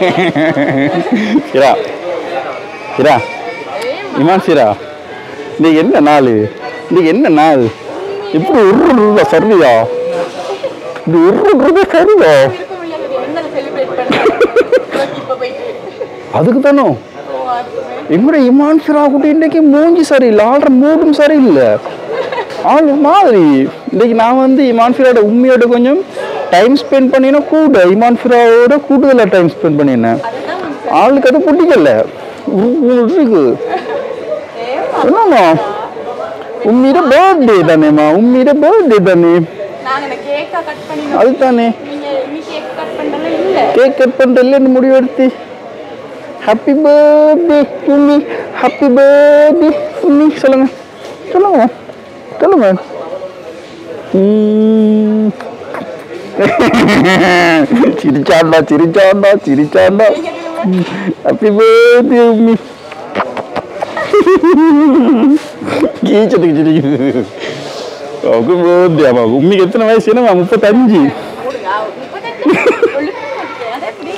இரா இரா இமான் சிரா இன்னைக்கு என்ன நாள் இன்னைக்கு என்ன நாள் இப்படி உருடுறதா சரியா இப்படி உருடுறதே சரியா அதுக்கு தானோ எங்கட இமான் சிரா குட்டி இன்னைக்கு மூஞ்சி சரியில்லை ஆடுற மூடும் சரியில்லை ஆள் ஒரு மாதிரி இன்னைக்கு நான் வந்து இமான் ஃபிராவோட உண்மையோட கொஞ்சம் டைம் ஸ்பெண்ட் பண்ணினா கூட இமான் ஃபிராவோட கூடுதலாக டைம் ஸ்பெண்ட் பண்ணினேன் ஆளுக்கு அது பிடிக்கல உ- உ- இருக்கு என்னம்மா உண்மையிட பர்த்டே தானேம்மா உண்மையிட பர்த்டே தானே நாங்க இந்த கேக்கா கட் பண்ணி அதுதானே நீங்க நீ கேக் கட் பண்ணல இல்ல கேக் கட் பண்ணுறதுல முடிவு எடுத்து ஹாப்பி பர்த்டே உம்மி ஹாப்பி பர்த்டே உம்மி சொல்லுங்க சொல்லுங்க சொல்லுங்க உம். சிரிச்சாண்டா சிரிச்சாண்டா சிரிச்சாண்டா ஹாப்பி பர்த்டே உம்மி கீச்சதுக்கு சிரிக்குது ஹாப்பி பர்த்டே ஆமா உம்மிக்கு எத்தனை வயசு என்னமா முப்பத்தஞ்சு போடுங்க முப்பத்தஞ்சு ஒழுக்கமா இருக்கே. அது எப்படி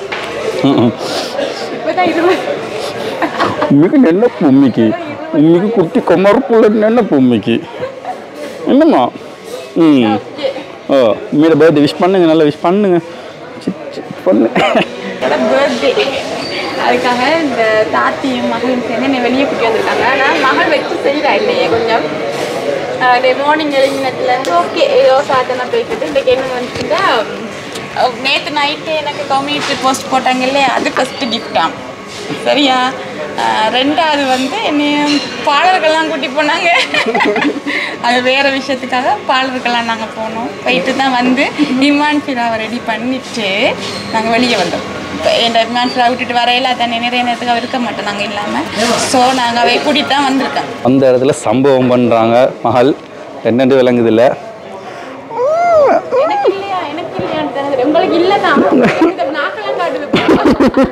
இப்பதான் இருபது உண்மைக்கு நினைப்பு உண்மைக்கு உண்மைக்கு குட்டி கொமரப்புள்ள நினைப்பு உண்மைக்கு என்னம்மா ம் ஓ உண்மையில பர்த்டே விஷ் பண்ணுங்க நல்லா விஷ் பண்ணுங்க சி- சி, பண்ணு பர்த்டே அதுக்காக இந்த தாத்தியும் மகளும் சேர்ந்து என்னை வெளியே கூட்டி வந்திருக்காங்க ஆனால் மகள் வச்சு செய்கிறா இல்லையே கொஞ்சம் மார்னிங் எழுதினத்துலேருந்து ஓகே ஏதோ சாத்தனை போய்க்கிட்டு இன்றைக்கி என்ன வந்துச்சுன்னா நேற்று நைட்டு எனக்கு கம்யூனிட்டி போஸ்ட் போட்டாங்க இல்லையா அது ஃபஸ்ட்டு கிஃப்டாம் சரியா அஹ் ரெண்டாவது வந்து என்னைய பாலர்கள்லாம் கூட்டி போனாங்க அது வேறு விஷயத்துக்காக பாலர்கள்லாம் நாங்கள் போனோம் போயிட்டு தான் வந்து இமான் ஃபிராவை ரெடி பண்ணிட்டு நாங்கள் வெளியே வந்தோம் இப்போ என் இமான் ஃபிரா விட்டுட்டு வரையில தானே நிறைய நேரத்துக்கு அவ இருக்க மாட்டோம் நாங்கள் இல்லாமல் ஸோ நாங்கள் அவை கூட்டிகிட்டு தான் வந்திருக்கோம் அந்த இடத்துல சம்பவம் பண்ணுறாங்க மகள் என்னென்று விளங்குது இல்லை எனக்கு இல்லையா எனக்கு இல்லையான்னு தெரியுது உங்களுக்கு இல்லை தான் நாக்கெல்லாம் காட்டுது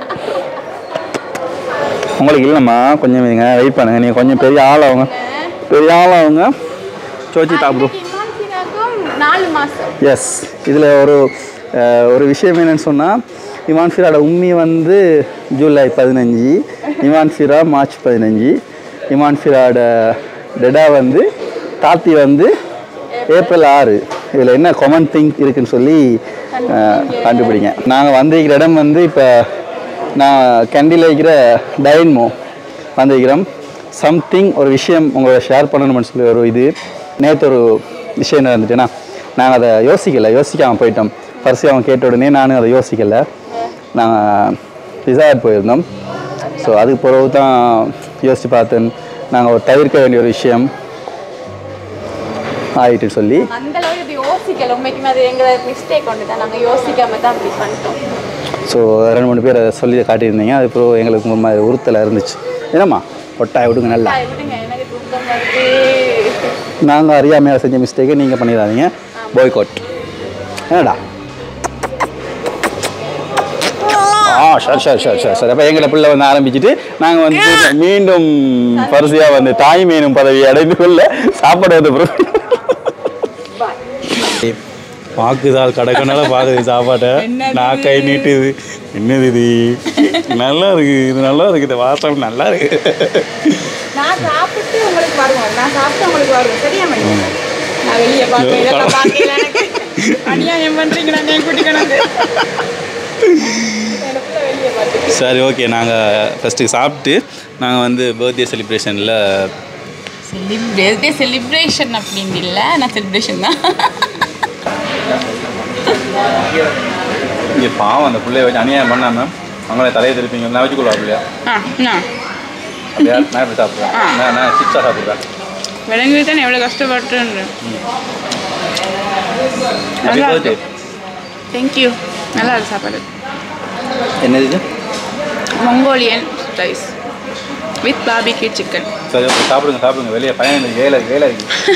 உங்களுக்கு இல்லைம்மா கொஞ்சம் இருங்க வெயிட் பண்ணுங்க நீங்கள் கொஞ்சம் பெரிய ஆளாகுங்க பெரிய ஆளாகுங்க சோச்சி சாப்பிடும் இமான் ஃபிராக்கும் நாலு மாதம் எஸ் இதில் ஒரு அஹ், ஒரு விஷயம் என்னன்னு சொன்னால் இமான் ஃபிராட உம்மி வந்து ஜூலை பதினஞ்சு இமான் ஃபிரா மார்ச் பதினஞ்சு இமான் ஃபிராட டெடா வந்து தாத்தி வந்து ஏப்ரல் ஆறு இதில் என்ன காமன் திங் இருக்குன்னு சொல்லி அஹ், கண்டுபிடிங்க நாங்கள் வந்திருக்கிற இடம் வந்து இப்போ நான் கேண்டில் வைக்கிற டைன்மோ வந்திருக்கிறோம் சம்திங் ஒரு விஷயம் உங்களோட ஷேர் பண்ணணும்னு சொல்லி ஒரு இது நேற்று ஒரு விஷயம் நடந்துச்சுன்னா நாங்கள் அதை யோசிக்கலை யோசிக்காமல் போயிட்டோம் ஃபர்ஸ்ட் அவன் கேட்ட உடனே நானும் அதை யோசிக்கலை நாங்கள் ரிசார்ட் போயிருந்தோம் ஸோ அதுக்கு பிறகு தான் யோசித்து பார்த்தேன் நாங்கள் ஒரு தவிர்க்க வேண்டிய ஒரு விஷயம் ஆயிட்டுன்னு சொல்லி அந்த அளவுக்கு இது யோசிக்கல உண்மைக்குமே அது எங்களோட மிஸ்டேக் ஒன்று தான் நாங்கள் யோசிக்காம தான் அப்படி பண்ணிட்டோம் ஸோ ரெண்டு மூணு பேர் அதை சொல்லி காட்டியிருந்தீங்க அது பிறகு எங்களுக்கு ஒரு மாதிரி உறுத்தலாக இருந்துச்சு என்னம்மா ஒட்டாய் விடுங்க நல்லா தாய் விடுங்க எனக்கு தூக்கம் வருது நாங்கள் அறியாமையாக செஞ்ச மிஸ்டேக்கை நீங்கள் பண்ணிடாதீங்க பாய்காட் என்னடா ஆ சரி சரி சரி சரி சரி அப்போ எங்களை பிள்ளை வந்து ஆரம்பிச்சுட்டு நாங்கள் வந்து மீண்டும் பரிசையாக வந்து தாய் மீனும் பதவி அடைந்து கொள்ள சாப்பாடு வந்து பிறகு பாக்குதால் கடக்கனால பாக்குது சாப்பாட்டை நான் கை நீட்டுது என்னது இது நல்லா இருக்கு இது நல்லா இருக்கு இந்த வாசம் நல்லா இருக்கு நான் சாப்பிட்டு உங்களுக்கு வருவோம் நான் சாப்பிட்டு உங்களுக்கு வருவோம் சரியா மணி நான் வெளியே பார்க்க இதெல்லாம் பார்க்கல எனக்கு அநியாயம் பண்றீங்க நான் என் குட்டி கணக்கு வெளியே பார்த்து சரி ஓகே நாங்கள் ஃபஸ்ட்டு சாப்பிட்டு நாங்கள் வந்து பர்த்டே செலிப்ரேஷனில் பர்த்டே செலிப்ரேஷன் அப்படின்னு இல்லை நான் செலிப்ரேஷன் தான் இங்கே பாவம் அந்த பிள்ளைய வச்சு அநியாயம் பண்ணாமல் அவங்கள தலையை திருப்பிங்க நான் வச்சுக்கொள்வா பிள்ளையா ஆ நான் அப்படியா நான் எப்படி சாப்பிட்றேன் நான் நான் சிப்ஸாக சாப்பிட்றேன் விளங்கி தான் எவ்வளோ கஷ்டப்பட்டுன்னு ஹாப்பி பர்த்டே தேங்க்யூ நல்லா இருக்கு சாப்பாடு என்னது இது Mongolian rice with barbecue chicken சரி ஓகே சாப்பிடுங்க சாப்பிடுங்க வெளியே பையன் வேலை இருக்கு வேலை இருக்கு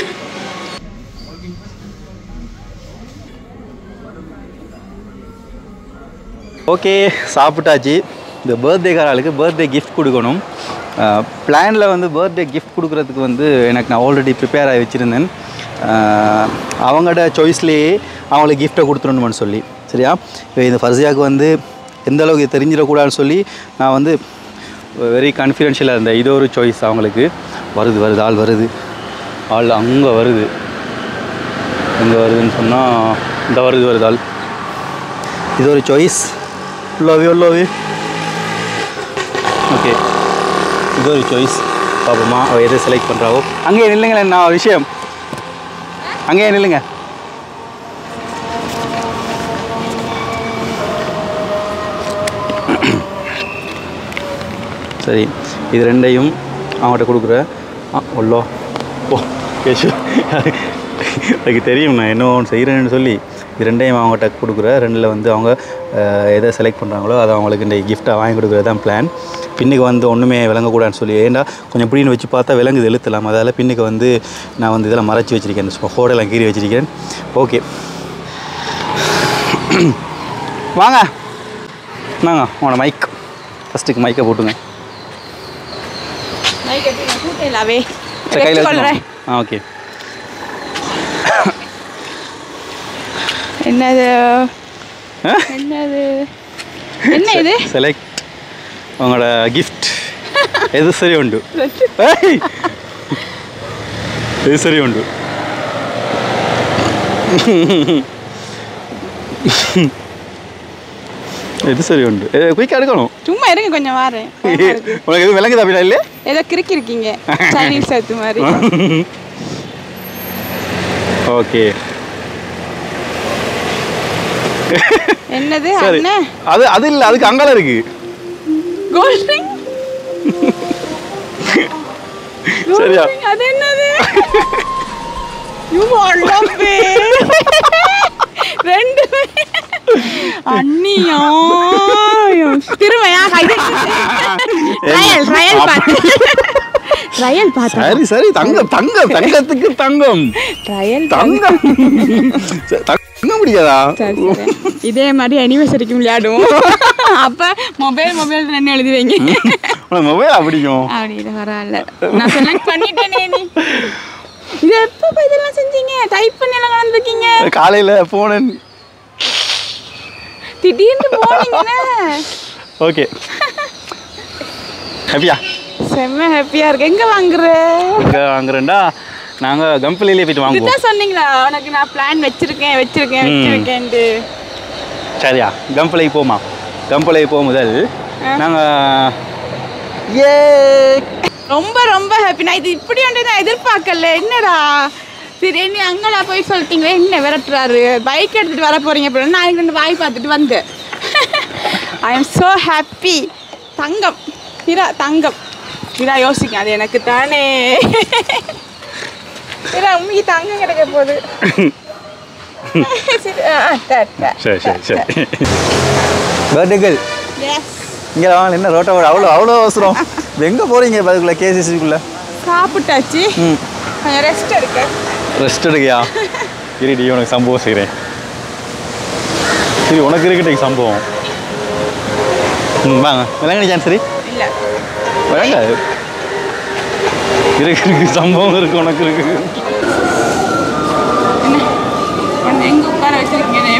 ஓகே சாப்பிட்டாச்சு இந்த பர்த்டே ஆளுக்கு பர்த்டே கிஃப்ட் கொடுக்கணும் பிளானில் வந்து பர்த்டே கிஃப்ட் கொடுக்குறதுக்கு வந்து எனக்கு நான் ஆல்ரெடி ப்ரிப்பேர் ஆகி வச்சுருந்தேன் அஹ், அவங்களோட சாய்ஸ்லேயே அவங்களுக்கு கிஃப்ட்டை கொடுத்துடணும்னு சொல்லி சரியா இப்போ இந்த ஃபர்சியாவுக்கு வந்து எந்த அளவுக்கு தெரிஞ்சிடக்கூடாதுன்னு சொல்லி நான் வந்து வெரி கான்ஃபிடென்ஷியலாக இருந்தேன் இது ஒரு சாய்ஸ் அவங்களுக்கு வருது வருது ஆள் வருது ஆள் அங்கே வருது எங்கே வருதுன்னு சொன்னால் இந்த வருது வருது ஆள் இது ஒரு சாய்ஸ் உள்ளவே உள்ளவே ஓகே இது ஒரு சாய்ஸ் பாப்போமா அவள் எதை செலக்ட் பண்ணுறாவோ அங்கேயே நில்லுங்களேன் நான் ஒரு விஷயம் அங்கேயே நில்லுங்க சரி இது ரெண்டையும் அவங்கள்ட்ட கொடுக்குறேன் ஆ உள்ளோ ஓ கேஷு எனக்கு தெரியும் நான் என்ன ஒன்று செய்கிறேன்னு சொல்லி இது ரெண்டையும் அவங்ககிட்ட கொடுக்குறேன் ரெண்டில் வந்து அவங்க அஹ், எதை செலக்ட் பண்ணுறாங்களோ அதை அவங்களுக்கு இந்த கிஃப்ட்டாக வாங்கி கொடுக்குறது தான் பிளான் பின்னுக்கு வந்து ஒன்றுமே விளங்கக்கூடாதுன்னு சொல்லி ஏன்டா கொஞ்சம் இப்படின்னு வச்சு பார்த்தா விலங்குது எழுத்தலாம் அதால் பின்னுக்கு வந்து நான் வந்து இதெல்லாம் மறைச்சி வச்சிருக்கேன் இந்த ஹோடெல்லாம் கீறி வச்சிருக்கேன் ஓகே வாங்க நாங்க உங்களோட மைக் ஃபஸ்ட்டுக்கு மைக்கை போட்டுங்க மைக் எடுத்து கூட்டையிலாவே சரி, கையில் கொள்றேன் வச்சுக்கோங்க. ஆ ஓகே என்னது என்னது என்ன இது செலக்ட் உங்களோட கிஃப்ட் எது சரி உண்டு ஏய்! எது சரி உண்டு எது சரி உண்டு குயிக்காக எடுக்கணும் சும்மா இருங்க கொஞ்சம் வாரேன் உனக்கு எதுவும் விளங்குதா அப்படின்னா இல்லை ஏதோ கிறுக்கி இருக்கீங்க சைனீஸ் சேர்த்து மாதிரி ஓகே என்னது சரி அண்ணன் அது அது இல்லை அதுக்கு அங்கால இருக்கு கோல்ட் ரிங் சரியா? அது என்னது யூ லவ்வே ரெண்டு அண்ணியா திருமையா ட்ரையல் ட்ரையல் பார்த்து ட்ரையல் பார்த்து சரி சரி தங்கம் தங்கம் தங்கத்துக்கு தங்கம் ட்ரையல் தங்கம் சரி, தங்க முடியாதா சரி சரி இதே மாதிரி அனிவர்சரிக்கு விளையாடுவோம் அப்ப மொபைல் மொபைல் ரெண்டு எழுதி வைங்க உனக்கு மொபைலா பிடிக்கும் அப்படின்னு பரவாயில்ல நான் செலக்ட் பண்ணிட்டேனே நீ இது எப்போ போய் இதெல்லாம் செஞ்சீங்க டைப் பண்ணி எல்லாம் கலந்துருக்கீங்க காலையில் போனேன் திடீர்னு போனீங்கன்னு ஓகே ஹாப்பியா செம்ம ஹாப்பியா இருக்கு எங்க வாங்குற இங்கே வாங்குறேன்டா நாங்கள் கம்பெனிலே போயிட்டு வாங்குவோம் இதுதான் சொன்னீங்களா உனக்கு நான் பிளான் வச்சிருக்கேன் வச்சிருக்கேன் ம். வச்சிருக்கேன்ட்டு சரியா கம்பளைக்கு போமா கம்பளைக்கு போக முதல் நாங்கள் ஏ ரொம்ப ரொம்ப ஹாப்பி நான் இது இப்படி ஒன்று நான் எதிர்பார்க்கல என்னடா சரி என்ன அங்கெல்லாம் போய் சொல்லிட்டீங்களே என்ன விரட்டுறாரு பைக் எடுத்துட்டு வர போறீங்க அப்படின்னு நான் ரெண்டு வாய் பார்த்துட்டு வந்தேன் ஐ எம் ஸோ ஹாப்பி தங்கம் இரா தங்கம் இரா யோசிக்க அது எனக்கு தானே இரா உண்மைக்கு தங்கம் கிடைக்க போகுது சரி, ஆ, ஆ, சரி, சரி. சரி சரி சரி பர்த்டே கேர்ள் Yes. இங்கே வாங்க என்ன ரோட்டோட அவ்வளோ அவ்வளோ அவசரம் எங்கே போகிறீங்க அதுக்குள்ளே கேசிசிக்குள்ளே சாப்பிட்டாச்சு ம் கொஞ்சம் ரெஸ்ட் எடுக்க ரெஸ்ட் எடுக்கையா இருடி உனக்கு சம்பவம் செய்கிறேன் சரி உனக்கு இருக்கட்டும் சம்பவம் ம் வாங்க விளங்கடி சரி இல்லை விளங்க இருக்கு இருக்கு சம்பவம் இருக்கு உனக்கு இருக்கு என்ன எங்க உட்கார வச்சிருக்கீங்க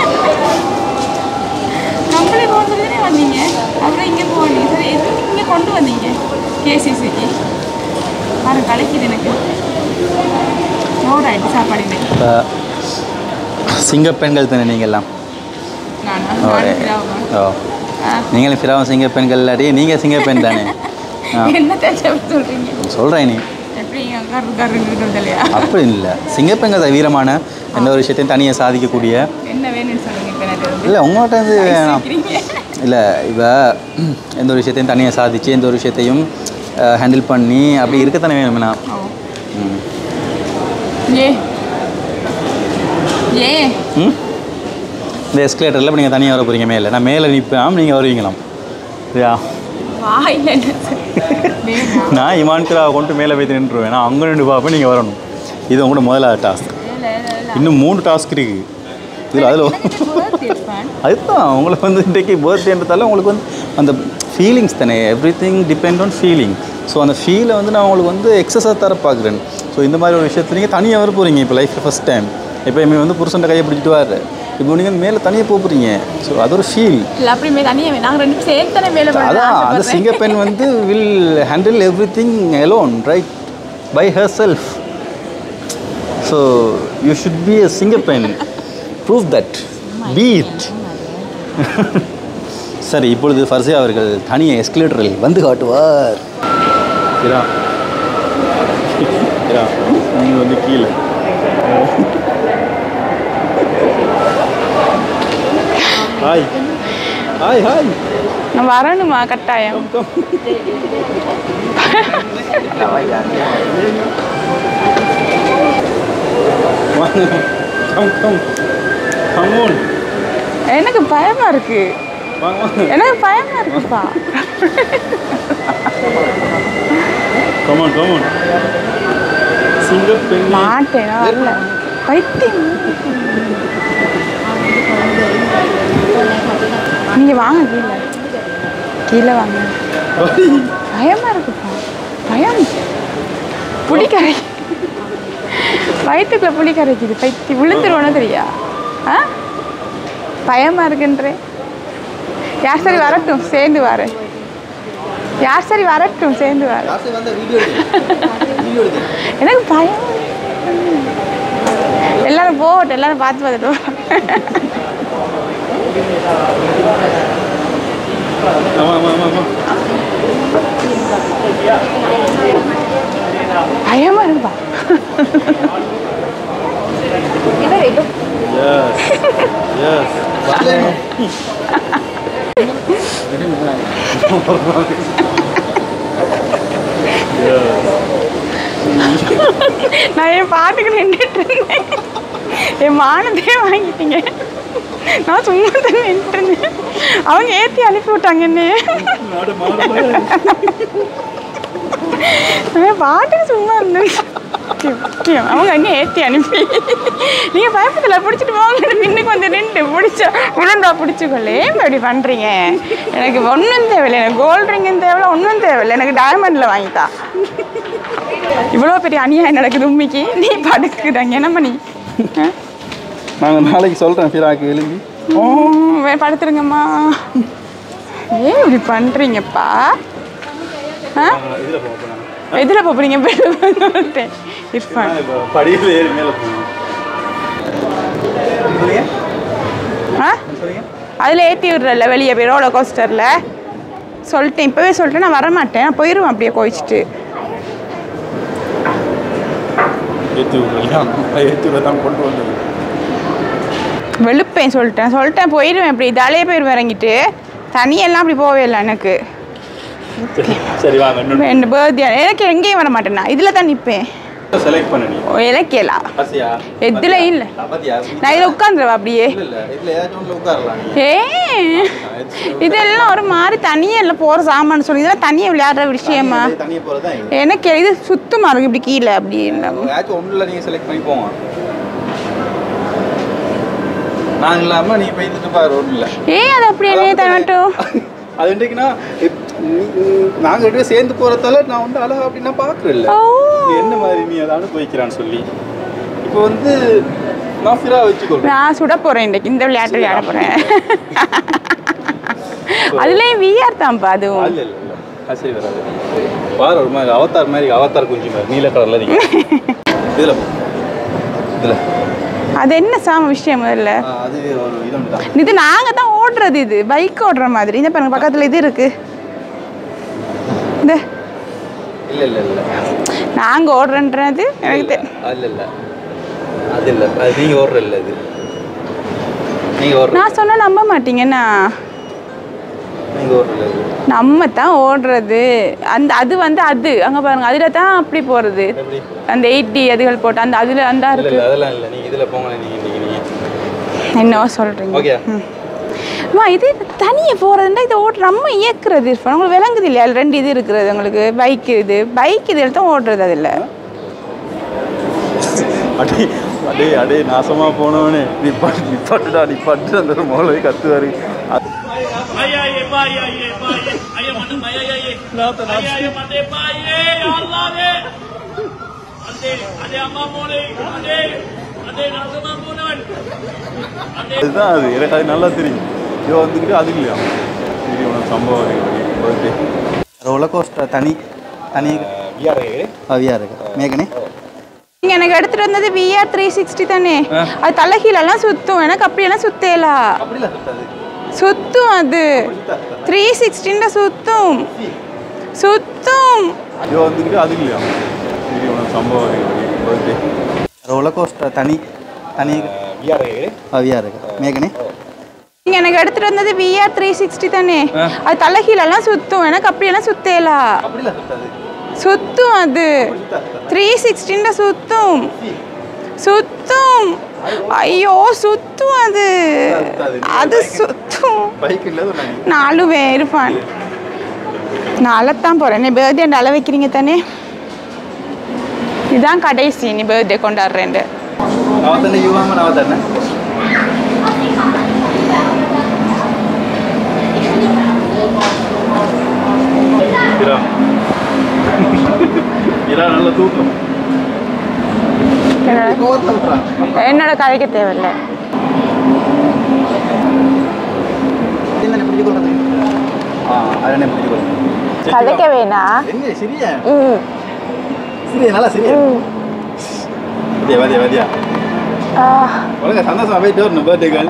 நம்மளே போகிறது தானே வந்தீங்க அப்புறம் இங்கே போனீங்க சரி எதுக்கு இங்கே கொண்டு வந்தீங்க கேசிசிக்கு பாரு கலைக்குது எனக்கு சோடாயிட்டு சாப்பாடு இன்னைக்கு இப்போ சிங்க பெண்கள் தானே நீங்கள் எல்லாம் நானா ஓ, நானும் ஏ. பிராவுமா? ஓ ஆ. நீங்களும் ஃபிராவும் சிங்க பெண்கள் இல்லாட்டி நீங்கள் சிங்க பெண் தானே ஆ என்ன தேய்ச்சா சொல்கிறீங்க சொல்கிறேன் நீ எப்படி இங்கே கரு கருன்னு இருக்கிறது இல்லையா அப்படி இல்லை சிங்க பெண்கள் தான் வீரமான எந்த ஒரு விஷயத்தையும் தனியாக சாதிக்கக்கூடிய என்ன வேணும்னு சொல்லுங்க இப்போ எனக்கு இல்லை உங்கள்கிட்ட வந்து வேணாம் கேட்குறீங்க இல்லை இப்போ எந்த ஒரு விஷயத்தையும் தனியாக சாதிச்சு எந்த ஒரு விஷயத்தையும் ஹேண்டில் பண்ணி அப்படி இருக்கத்தானே வேணும்னா ஓ ம் ஏ ஏ ம் இந்த எஸ்கலேட்டரில் இப்போ நீங்கள் தனியாக வர போகிறீங்க மேலே நான் மேலே நிற்பேன் நீங்கள் வருவீங்களாம் சரியா வாயில் என்ன வேணாம் நான் இமான்கிராவை கொண்டு மேலே போய் நின்றுவேன் நான் அங்கே நின்று பார்ப்பேன் நீங்கள் வரணும் இது உங்களோட முதலாவது டாஸ்க் இல்லை இல்லை இல்லை இன்னும் மூணு டாஸ்க் இருக்குது இதில் அதில் அதுதான் உங்களுக்கு வந்து இன்றைக்கு பர்த்டேன்றதால உங்களுக்கு வந்து அந்த ஃபீலிங்ஸ் தானே everything depend on feeling so அந்த ஃபீலை வந்து நான் உங்களுக்கு வந்து எக்ஸஸாக தர பார்க்குறேன் ஸோ இந்த மாதிரி ஒரு விஷயத்தில் நீங்கள் தனியாக வர போகிறீங்க இப்போ லைஃப்பில் ஃபஸ்ட் டைம் எப்போயுமே வந்து புருஷன் கையை பிடிச்சிட்டு வர்ற இப்போ நீங்கள் மேலே தனியாக போகிறீங்க ஸோ அது ஒரு ஃபீல் இல்லை அப்படி மே தனியாக நாங்கள் ரெண்டு பேரும் சேர்த்து தானே மேலே அதான் அந்த சிங்க பெண் வந்து will handle everything alone right by herself so you should be a சிங்க பெண் ப்ரூவ் தட் பி இட் சரி இப்பொழுது ஃபர்சியா அவர்கள் தனிய எஸ்கலேட்டரில் வந்து காட்டுவார் இரா இரா நீங்கள் வந்து கீழே ஹாய் ஹாய் ஹாய் நான் வரணுமா கட்டாயம் கம் கம் கம் on எனக்கு பயமா இருக்கு வாங்க வாங்க எனக்கு பயமா இருக்குப்பா கம் on கம் on சிங்க பெண் மாட்டேன் நான் வரல பைத்தியம் நீங்க வாங்க கீழே கீழே வாங்க பயமா இருக்குப்பா பயம் புளி கரை வயிற்றுக்குள்ள புளி கரைக்குது பைத்தி விழுந்துருவோன்னு தெரியா ஆ பயமா இருக்குன்றேன் யார் சரி வரட்டும் சேர்ந்து வரேன் யார் சரி வரட்டும் சேர்ந்து வரேன் வீடியோ எனக்கு பயம் எல்லாரும் போகட்டும் எல்லாரும் பார்த்து பார்த்துட்டு ஆமா ஆமா ஆமா ஆமா பயமா இருக்குப்பா எஸ் எஸ் நான் என் பாட்டுக்கு நின்றுட்டு இருந்தேன் என் மானத்தையே வாங்கிட்டீங்க நான் சும்மா தான் நின்றுட்டு இருந்தேன் அவங்க ஏற்றி அனுப்பி விட்டாங்க என்னைய நாடு மாறு நான் பாட்டுக்கு சும்மா இருந்தேன் முக்கியம். அவங்க அங்கே ஏற்றி அனுப்பி நீங்கள் பயப்படல பிடிச்சிட்டு போங்க பின்னுக்கு வந்து நின்று பிடிச்ச உருண்டா பிடிச்சிக்கொள்ளே ஏன் இப்படி பண்ணுறீங்க எனக்கு ஒன்றும் தேவையில்லை எனக்கு கோல்ட் ரிங்கும் தேவையில்ல ஒன்றும் தேவையில்லை எனக்கு டைமண்டில் வாங்கித்தா இவ்வளோ பெரிய அநியாயம் நடக்குது உண்மைக்கு நீ படுக்குறாங்க என்ன பண்ணி ஆ? நாங்கள் நாளைக்கு சொல்கிறேன் ஃபிராக்கு எழுதி ஓ, வே- படுத்துருங்கம்மா ஏன் இப்படி பண்ணுறீங்கப்பா ஆ இதில் போகிறேன் எதில் போகிறீங்க பெருமாட்டேன் இர்ஃபான் படியில் ஏறி மேலே போகணும் ஆ அதில் ஏற்றி விடுறல வெளியே போய் ரோலர் கோஸ்டரில் சொல்லிட்டேன் இப்போவே சொல்லிட்டேன் நான் வரமாட்டேன் நான் போயிடுவேன் அப்படியே கோவிச்சிட்டு ஏற்றி விட்றலையா ஏற்றி விட தான் கொண்டு வந்தது வெளுப்பேன் சொல்லிட்டேன் சொல்லிட்டேன் போயிடுவேன் இப்படி இதாலே போயிடுவேன் இறங்கிட்டு தனியெல்லாம் அப்படி போவே இல்லை எனக்கு சரி வாங்க இன்னொன்று என் பர்த்டே எனக்கு எங்கேயும் வர மாட்டேன் நான் இதில் தான் நிற்பேன் செலக்ட் பண்ண நீ இலக்கியலா ஆசையா எதுல இல்ல பாத்தியா நான் இதில் உட்காந்துருவா அப்படியே இல்ல இல்ல இதுல ஏதாச்சும் ஒண்ணுல உட்காரலாம் நீ ஏ இதெல்லாம் ஒரு மாதிரி தனியாக இல்லை போகிற சாமான் சொல்லி இதெல்லாம் தனியாக விளையாடுற விஷயமா தனியா- தனியா போறதா இது எனக்கு இது சுத்தமாக இருக்கு இப்படி கீழே அப்படி ஏதாச்சும் ஒண்ணுல நீங்க செலக்ட் பண்ணி போங்க நான் இல்லாம நீ போயிட்டு பாரு ஒண்ணுல ஏன் அது அப்படி என்னையே தரட்டும் அது இன்றைக்குன்னா நாங்கள் ரெண்டு பேரும் சேர்ந்து போகிறதால நான் வந்து அழகா அப்படின்னா பார்க்குறேன் ஓ நீ என்ன மாதிரி நீ அதை அனுபவிக்கிறான்னு சொல்லி இப்போ வந்து நான் ஃபிரா வச்சுக்கொள்றேன் நான் சுட போகிறேன் இன்றைக்கு இந்த விளையாட்டு விளையாட போகிறேன் அதுலேயும் விஆர் தான்ப்பா அதுவும் இல்ல இல்ல இல்ல அது சரி வராது பாரு ஒரு மாதிரி அவதார் மாதிரி அவதார் குஞ்சு மாதிரி நீல கலர்ல நீங்க இதுல போ இதுல அது என்ன சாம விஷயம் முதல்ல ஆ, அது ஒரு இது ஒன்று தான் இது நாங்கள் தான் ஓடுறது இது பைக் ஓடுற மாதிரி இந்த பாருங்க பக்கத்தில் இது இருக்கு இந்த இல்ல இல்ல இல்ல நாங்கள் ஓடுறன்றது எனக்கு தெ- இல்ல இல்ல அது இல்ல அது நீங்க ஓடுற இல்ல இது நீங்க ஓடுற நான் சொன்னா நம்ப மாட்டீங்கண்ணா நீங்க ஓடுற இல்ல இது நம்ம தான் ஓடுறது அந்த அது வந்து அது அங்கே பாருங்க அதில் தான் அப்படி போகிறது எப்படி அந்த எயிட்டி அதுகள் போட்டு அந்த அதில் அந்த இல்ல இருக்கு இல்ல அதெல்லாம் இல்ல நீங்க இதுல போங்க நீங்க நீங்க நீங்க என்னவோ சொல்கிறீங்க ஓகே அம்மா இது தனியாக போகிறதுனா இதை ஓட்டு நம்ம இயக்குறது இருப்போம் உங்களுக்கு விளங்குது இல்லையா அதுல ரெண்டு இது இருக்கிறது உங்களுக்கு பைக் இது பைக் இதில் தான் ஓடுறது அதில் அடே அடே அடே நாசமா போனவனே நீ பாட்டு நீ பாட்டுடா நீ பாட்டு அந்த மோளை கத்துவாரு Ay, ay, ay, ay, ay, ay, ay, ay, mande, ay, ay, ay, ay, ay, mande, ay, ay, Allah ne, ande, ande amma mole, ande, அதே நாசமா போனவன் அதுதான் அது எனக்கு அது நல்லா தெரியும் இவ வந்துக்கிட்டு அது இல்லையா சரி உனக்கு சம்பவம் ஓகே ரோலர் கோஸ்டர் தனி தனி அவியா இருக்கு மேகனே நீங்க எனக்கு எடுத்துட்டு வந்தது விஆர் த்ரீ சிக்ஸ்டி தானே அது தலைகீழெல்லாம் சுத்தும் எனக்கு அப்படியெல்லாம் சுத்தேலா அப்படிலாம் சுத்தாது சுத்தும் அது த்ரீ சிக்ஸ்டின்ல சுத்தும் சுத்தும் இவ வந்துக்கிட்டு அது இல்லையா சரி உனக்கு சம்பவம் ஓகே ரோலர் கோஸ்டர் தனி தனி அவியா இருக்கு மேகனே நீங்க எனக்கு எடுத்துட்டு வந்தது விஆர் த்ரீ சிக்ஸ்டி தானே அது தலைகீழெல்லாம் சுத்தும் எனக்கு அப்படியெல்லாம் சுத்தேலா அப்படிலாம் சுத்தாது சுத்தும் அது த்ரீ சிக்ஸ்டின்ல சுத்தும் சுத்தும் ஐயோ சுத்தும் அது அது சுத்தும் பைக் இல்லை சொன்னாங்க நாலு பேர் ஃபன் நான் அழத்தான் போகிறேன் நீ பர்த்டே அழ வைக்கிறீங்க தானே இதுதான் கடைசி நீ பர்த்டே கொண்டாடுறேன் அவன் தானே யுவாம நான் தானே இரா இரா நல்ல தூக்கம் கோவத்தை விட்றான் என்னோட கதைக்கு தேவையில்லை என்ன பிடிச்சு கொள்றது ஆ அதை என்ன பிடிச்சு கொள்றது கதைக்க வேணாம் என்ன சரியா ம் சரியா நல்லா சரியா வதியா வதியா வதியா உலக சந்தோஷமா போயிட்டு வரணும் பர்த்டேக்கு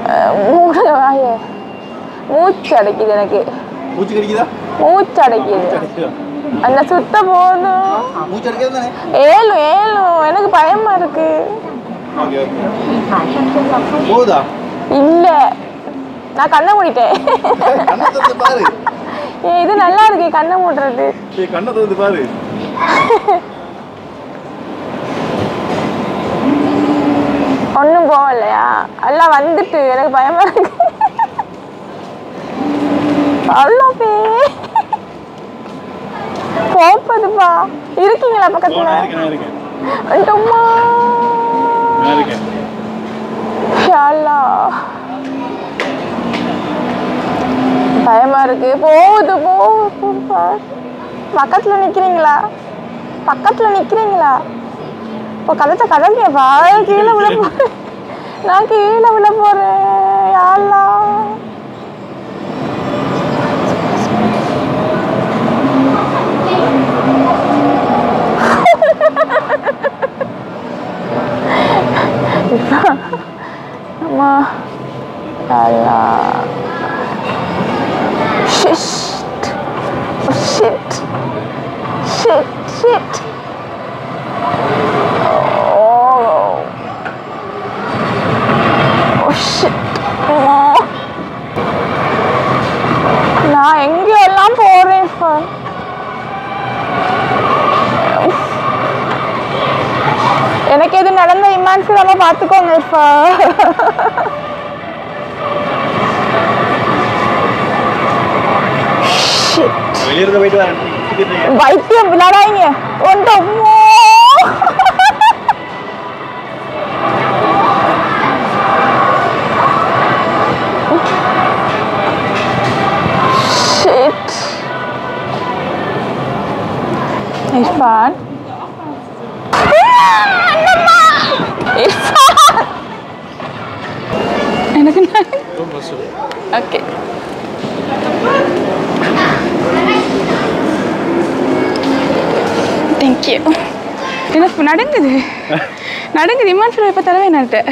மூச்சு அடைக்குது எனக்கு மூச்சு கடிக்குதா மூச்சு அடைக்குது அந்த சுத்த போதும் மூச்சு அடிக்கிறது தானே ஏழு ஏழு எனக்கு பயமா இருக்கு ஓகே ஓகே போகுதா இல்ல நான் கண்ணை மூடிட்டேன் கண்ணை திறந்து பாரு ஏய், இது நல்லா இருக்கு கண்ணை மூடுறது சரி கண்ணை திறந்து பாரு ஒன்றும் போகலையா எல்லாம் வந்துட்டு எனக்கு பயமா இருக்கு அவ்வளோ பே போப்பதுப்பா இருக்கீங்களா ஓ, பக்கத்துல நான் இருக்கேன் நான் இருக்கேன் வந்துட்டோம்மா நான் இருக்கேன் யா அல்லாஹ். பயமா இருக்கு போகுது போகுது போகுதுப்பா. பக்கத்துல நிக்கிறீங்களா பக்கத்துல நிக்கிறீங்களா இப்போ கதத்தை கதறியப்பா கீழே விழ போறேன் நான் கீழே விழ போறேன் யா அல்லாஹ். அம்மா யா அல்லாஹ். Shit. Oh, shit. Shit, shit. Oh. Oh, shit. Oh. நான் எங்கெல்லாம் போறேன் இப்போ எனக்கு எது நடந்த இமான் ஃபிலாம பார்த்துக்கோங்க இப்போ Shit. வெளியிருந்து போயிட்டு வரேன் ticket இருக்கு. வைத்தியம் விளையாடாங்க ஒன்று அம்மோ Shit. Irfan. Irfan. எனக்கு ஓகே தேங்க்யூ எனக்கு நடுங்குது நடுங்குது இமான் ஃபில் இப்போ தடவை என்கிட்ட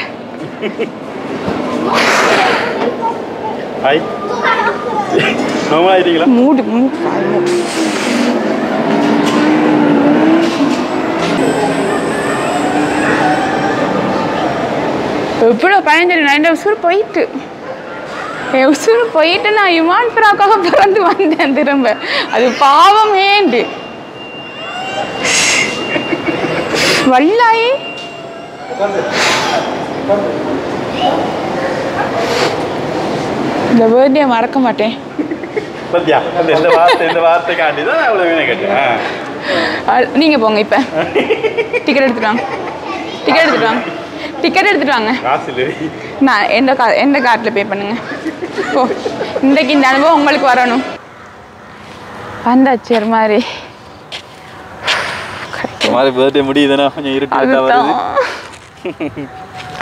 ஹாய் நோமா ஆயிட்டீங்களா மூடு மூடு வாய் மூடு. எவ்வளோ பயந்துரு நான் இந்த உசுறு போயிட்டு என் உசுறு போயிட்டு நான் இமான் ஃபிராக்காக பிறந்து வந்தேன் திரும்ப அது பாவமேண்டு வல்லாயி இந்த பர்த்டே மறக்க மாட்டேன் பத்தியா இந்த இந்த வார்த்தை இந்த வார்த்தைக்காண்டி தான் அவ்வளோ வீணை கேட்டேன் அ- நீங்க போங்க இப்ப டிக்கெட் எடுத்துட்டு வாங்க டிக்கெட் எடுத்துட்டு வாங்க டிக்கெட் எடுத்துட்டு வாங்க காசு இல்லை நான் எந்த கா எந்த கார்டில் பே பண்ணுங்க ஓ இன்றைக்கு இந்த அனுபவம் உங்களுக்கு வரணும் வந்தாச்சு ஒரு மாதிரி இந்த மாதிரி பர்த்டே முடியுதுன்னா கொஞ்சம் இருட்டு வருது அதுதான்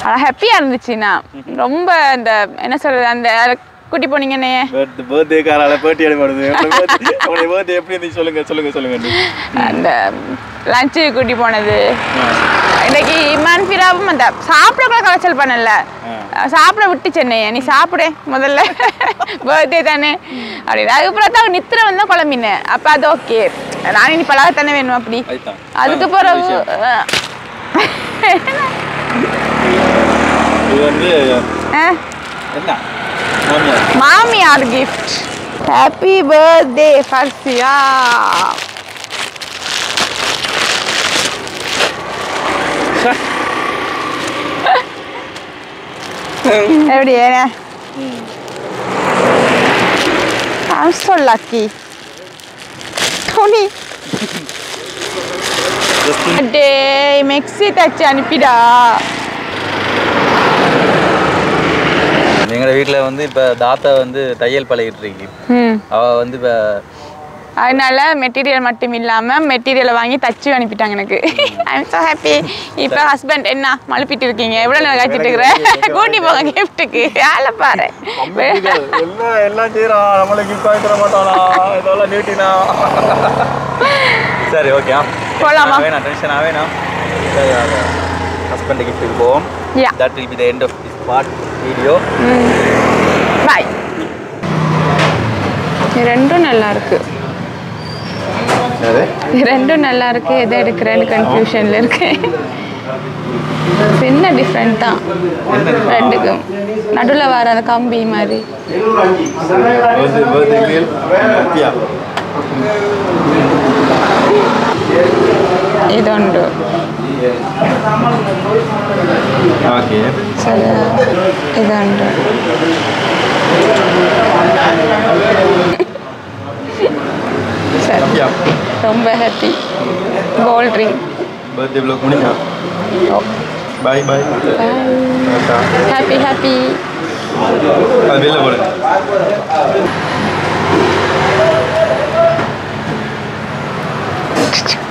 ஆனால் ஹாப்பியாக இருந்துச்சுண்ணா ரொம்ப அந்த என்ன சொல்கிறது அந்த குட்டி போனீங்கன்னே பர்த்டே காரால பேட்டி எடுப்படுது உங்களுடைய பர்த்டே எப்படி இருந்துச்சு சொல்லுங்க சொல்லுங்க சொல்லுங்க அந்த லஞ்சு கூட்டி போனது இன்னைக்கு இமான் ஃபிராவும் அந்த சாப்பிட கூட கலைச்சல் பண்ணல சாப்பிட விட்டு சென்னைய நீ சாப்பிடு முதல்ல பர்த்டே தானே அப்படின்னு அதுக்கப்புறம் தான் நித்திர வந்து குழம்பினேன் அப்போ அது ஓகே நான் இனி பழக தானே வேணும் அப்படி அதுதான். அதுக்கு ஆ, பிறகு நல்ல இது வந்து அஹ், என்ன மாமியார் மாமியார் கிஃப்ட் ஹாப்பி பர்த்டே ஃபர்சியா எப்படி ஏன I'm so lucky. Tony. டே மெக்ஸி தச்சு அனுப்பிடா எங்களோட வீட்டில் வந்து இப்போ தாத்தா வந்து தையல் பழகிட்டு இருக்கு ம் அவள் வந்து இப்போ அதனால மெட்டீரியல் மட்டும் இல்லாமல் மெட்டீரியலை வாங்கி தச்சு அனுப்பிட்டாங்க எனக்கு ஐம் ஸோ ஹாப்பி இப்போ ஹஸ்பண்ட் என்ன மழுப்பிட்டு இருக்கீங்க எவ்வளோ நேரம் காய்ச்சிட்டு இருக்கிற கூட்டி போங்க கிஃப்ட்டுக்கு ஆளை பாரு எல்லாம் எல்லாம் செய்யறான் நம்மளை கிஃப்ட் வாங்கி தர மாட்டானா இதெல்லாம் நீட்டினா சரி ஓகே போலாமா? வேணாம் டென்ஷன் வேணாம் ஹஸ்பண்ட் கிஃப்ட்டுக்கு போவோம் Yeah. That will be the end of this part video bye ரெண்டும் நல்லா இருக்கு இது ரெண்டும் நல்லா இருக்கு எதை எடுக்கிறேன்னு கன்ஃபியூஷன்ல இருக்கேன் சின்ன டிஃப்ரெண்ட் தான் ரெண்டுக்கும் நடுவில் வர அந்த கம்பி மாதிரி பர்த்டே பர்த்டே கேர்ள் ஹாப்பியா ಇದೊಂದು ஓகே ಸರಿ ಇದೊಂದು ಸರಿ ஹாப்பியா ரொம்ப happy gold ring birthday blog முடிஞ்சா பாய் பாய் ஹாப்பி ஹாப்பி அது வெளில போடு Tsk, tsk.